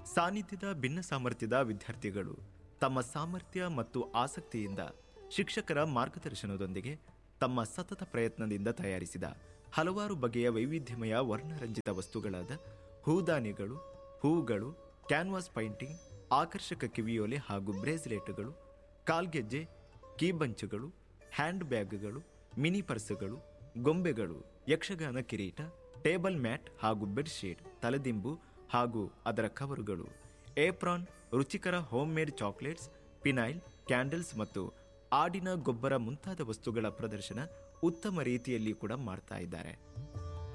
ಸಾನ್ನಿಧ್ಯದ ಭಿನ್ನ ಸಾಮರ್ಥ್ಯದ ವಿದ್ಯಾರ್ಥಿಗಳು ತಮ್ಮ ಸಾಮರ್ಥ್ಯ ಮತ್ತು ಆಸಕ್ತಿಯಿಂದ ಶಿಕ್ಷಕರ ಮಾರ್ಗದರ್ಶನದೊಂದಿಗೆ ತಮ್ಮ ಸತತ ಪ್ರಯತ್ನದಿಂದ ತಯಾರಿಸಿದ ಹಲವಾರು ಬಗೆಯ ವೈವಿಧ್ಯಮಯ ವರ್ಣರಂಜಿತ ವಸ್ತುಗಳಾದ ಹೂದಾನಿಗಳು ಹೂವುಗಳು ಕ್ಯಾನ್ವಾಸ್ ಪೈಂಟಿಂಗ್ ಆಕರ್ಷಕ ಕಿವಿಯೋಲೆ ಹಾಗೂ ಬ್ರೇಸ್ಲೆಟ್ಗಳು ಕಾಲ್ಗೆಜ್ಜೆ ಕೀಬಂಚುಗಳು ಹ್ಯಾಂಡ್ ಬ್ಯಾಗ್ಗಳು ಮಿನಿ ಪರ್ಸುಗಳು ಗೊಂಬೆಗಳು ಯಕ್ಷಗಾನ ಕಿರೀಟ ಟೇಬಲ್ ಮ್ಯಾಟ್ ಹಾಗೂ ಬೆಡ್ಶೀಟ್ ತಲೆದಿಂಬು ಹಾಗೂ ಅದರ ಕವರುಗಳು ಏಪ್ರಾನ್ ರುಚಿಕರ home made chocolates phenyl candles ಮತ್ತು ಆಡಿನ ಗೊಬ್ಬರ ಮುಂತಾದ ವಸ್ತುಗಳ ಪ್ರದರ್ಶನ ಉತ್ತಮ ರೀತಿಯಲ್ಲಿ ಕೂಡ ಮಾಡ್ತಾ ಇದ್ದಾರೆ